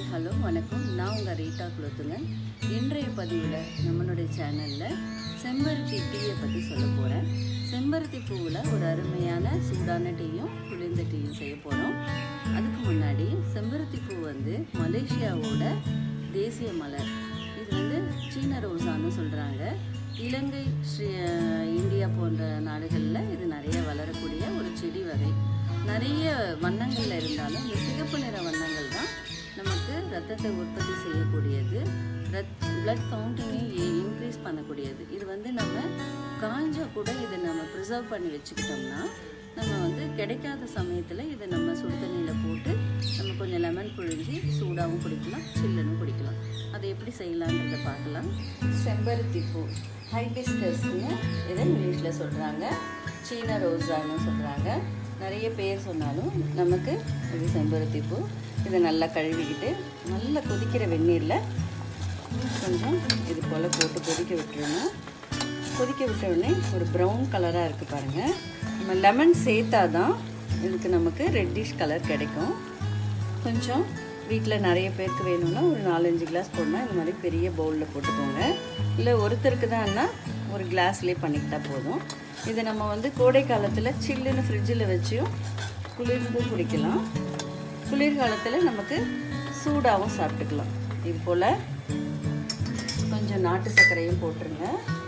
hello வணக்கம் நான் உங்கள் ரீட்டா குலத்துங்க இன்றைய பதிவில் நம்மளுடைய சேனலில் செம்பருத்தி டீயை பற்றி சொல்ல போகிறேன் செம்பருத்தி பூவில் ஒரு அருமையான சூடான டீயும் குளிர்ந்த டீயும் செய்ய போகிறோம் அதுக்கு முன்னாடி செம்பருத்தி பூ வந்து மலேசியாவோட தேசிய மலர் இது வந்து சீன ரோசான்னு சொல்கிறாங்க இலங்கை ஸ்ரீ இந்தியா போன்ற நாடுகளில் இது நிறைய வளரக்கூடிய ஒரு செடி வகை நிறைய வண்ணங்களில் இருந்தாலும் இந்த சிகப்பு நிற வண்ணங்கள் தான் நமக்கு ரத்தத்தை உற்பத்தி செய்யக்கூடியது ரத் பிளட் கவுண்டிங்கையும் இன்க்ரீஸ் பண்ணக்கூடியது இது வந்து நம்ம காஞ்சா கூட இதை நம்ம ப்ரிசர்வ் பண்ணி வச்சுக்கிட்டோம்னா நம்ம வந்து கிடைக்காத சமயத்தில் இதை நம்ம சுடு தண்ணியில் போட்டு நம்ம கொஞ்சம் லெமன் புழிஞ்சு சூடாகவும் குடிக்கலாம் சில்லுன்னு குடிக்கலாம் அதை எப்படி செய்யலான்றதை பார்க்கலாம் செம்பருத்தி பூ ஹைபிஸ்கஸ்னு இதை இங்கிலீஷில் சொல்கிறாங்க சீன ரோஸான்னு சொல்கிறாங்க நிறைய பேர் சொன்னாலும் நமக்கு இது செம்பருத்தி பூ இதை நல்லா கழுவிக்கிட்டு நல்லா கொதிக்கிற வெந்நீரில் கொஞ்சம் இது போல் போட்டு கொதிக்க விட்டுறணும் கொதிக்க விட்ட உடனே ஒரு ப்ரௌன் கலராக இருக்குது பாருங்கள் நம்ம லெமன் சேர்த்தா தான் இதுக்கு நமக்கு ரெட்டிஷ் கலர் கிடைக்கும் கொஞ்சம் வீட்டில் நிறைய பேருக்கு வேணும்னா ஒரு நாலஞ்சு கிளாஸ் போடணும் இந்த மாதிரி பெரிய பவுலில் போட்டுக்கோங்க இல்லை ஒருத்தருக்கு தான்னா ஒரு கிளாஸ்லேயே பண்ணிக்கிட்டா போதும் இதை நம்ம வந்து கோடை காலத்தில் சில்லுன்னு ஃப்ரிட்ஜில் வச்சும் குளிர்ந்து குடிக்கலாம் குளிர்காலத்தில் நமக்கு சூடாகவும் சாப்பிட்டுக்கலாம் இது போல் கொஞ்சம் நாட்டு சர்க்கரையும் போட்டுருங்க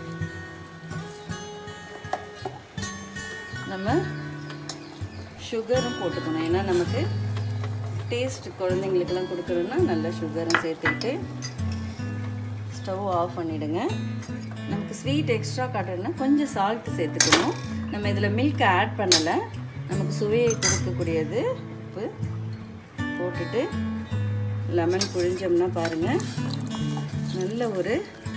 நம்ம சுகரும் போட்டுக்கணும் ஏன்னா நமக்கு டேஸ்ட் குழந்தைங்களுக்கெல்லாம் கொடுக்குறோன்னா நல்ல சுகரும் சேர்த்துக்கிட்டு ஸ்டவ் ஆஃப் பண்ணிவிடுங்க நமக்கு ஸ்வீட் எக்ஸ்ட்ரா காட்டணும்னா கொஞ்சம் சால்ட் சேர்த்துக்கணும் நம்ம இதில் மில்க் ஆட் பண்ணலை நமக்கு சுவையை கொடுக்கக்கூடியது உப்பு போட்டுட்டு லெமன் புழிஞ்சோம்னா பாருங்கள் நல்ல ஒரு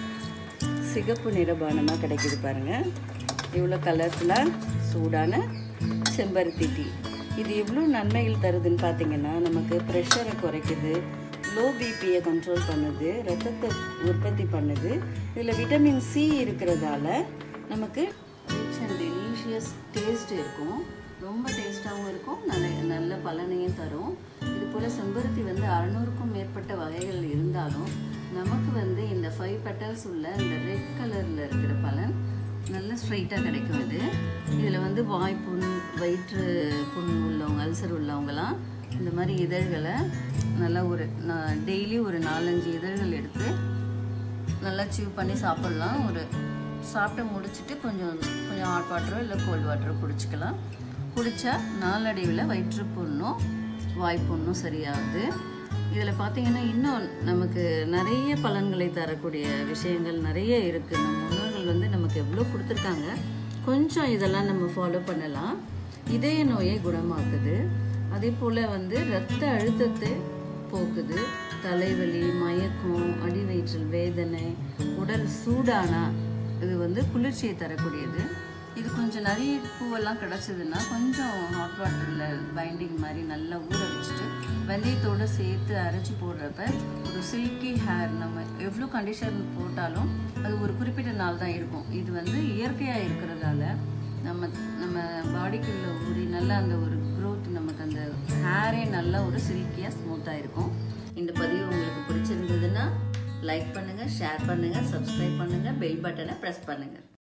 சிகப்பு நிறபானமாக கிடைக்குது பாருங்கள் இவ்வளோ கலர்ஃபுல்லாக சூடான செம்பருத்தி டீ இது எவ்வளோ நன்மைகள் தருதுன்னு பார்த்தீங்கன்னா நமக்கு ப்ரெஷரை குறைக்குது லோ பிபியை கண்ட்ரோல் பண்ணுது ரத்தத்தை உற்பத்தி பண்ணுது இதில் விட்டமின் சி இருக்கிறதால நமக்கு ரிச் அண்ட் டெலிஷியஸ் டேஸ்ட் இருக்கும் ரொம்ப டேஸ்ட்டாகவும் இருக்கும் நல்ல நல்ல பலனையும் தரும் இது போல் செம்பருத்தி வந்து அறநூறுக்கும் மேற்பட்ட வகைகள் இருந்தாலும் நமக்கு வந்து இந்த ஃபைவ் பெட்டல்ஸ் உள்ள இந்த ரெட் கலரில் இருக்கிற பலன் நல்ல ஸ்ட்ரைட்டாக கிடைக்கும் இது இதில் வந்து வாய்ப்புண் வயிற்று புண் உள்ளவங்க அல்சர் உள்ளவங்கலாம் இந்த மாதிரி இதழ்களை நல்லா ஒரு நான் டெய்லி ஒரு நாலஞ்சு இதழ்கள் எடுத்து நல்லா சீவ் பண்ணி சாப்பிட்லாம் ஒரு சாப்பிட்டு முடிச்சுட்டு கொஞ்சம் கொஞ்சம் ஹாட் வாட்டரோ இல்லை கோல்ட் வாட்டரோ குடிச்சிக்கலாம் குடித்தா நாளடைவில் வயிற்றுப்புண்ணும் வாய்ப்புண்ணும் சரியாகுது இதில் பார்த்தீங்கன்னா இன்னும் நமக்கு நிறைய பலன்களை தரக்கூடிய விஷயங்கள் நிறைய இருக்குது நம்ம முன்னோர்கள் வந்து நமக்கு எவ்வளோ கொடுத்துருக்காங்க கொஞ்சம் இதெல்லாம் நம்ம ஃபாலோ பண்ணலாம் இதய நோயை குணமாக்குது அதே போல் வந்து இரத்த அழுத்தத்தை போக்குது தலைவலி மயக்கம் அடிவயிற்றில் வேதனை உடல் சூடானா இது வந்து குளிர்ச்சியை தரக்கூடியது இது கொஞ்சம் நிறைய பூவெல்லாம் கிடச்சதுன்னா கொஞ்சம் ஹாட் வாட்டரில் பைண்டிங் மாதிரி நல்லா ஊற வச்சுட்டு வெந்தயத்தோடு சேர்த்து அரைச்சி போடுறப்ப ஒரு சில்கி ஹேர் நம்ம எவ்வளோ கண்டிஷன் போட்டாலும் அது ஒரு குறிப்பிட்ட நாள் தான் இருக்கும் இது வந்து இயற்கையாக இருக்கிறதால நம்ம நம்ம பாடிக்குள்ள ஊறி நல்லா அந்த ஒரு க்ரோத் நமக்கு அந்த ஹேரே நல்லா ஒரு சில்கியாக ஸ்மூத்தாக இருக்கும் இந்த பதிவு உங்களுக்கு பிடிச்சிருந்ததுன்னா லைக் பண்ணுங்கள் ஷேர் பண்ணுங்கள் சப்ஸ்கிரைப் பண்ணுங்கள் பெல் பட்டனை ப்ரெஸ் பண்ணுங்கள்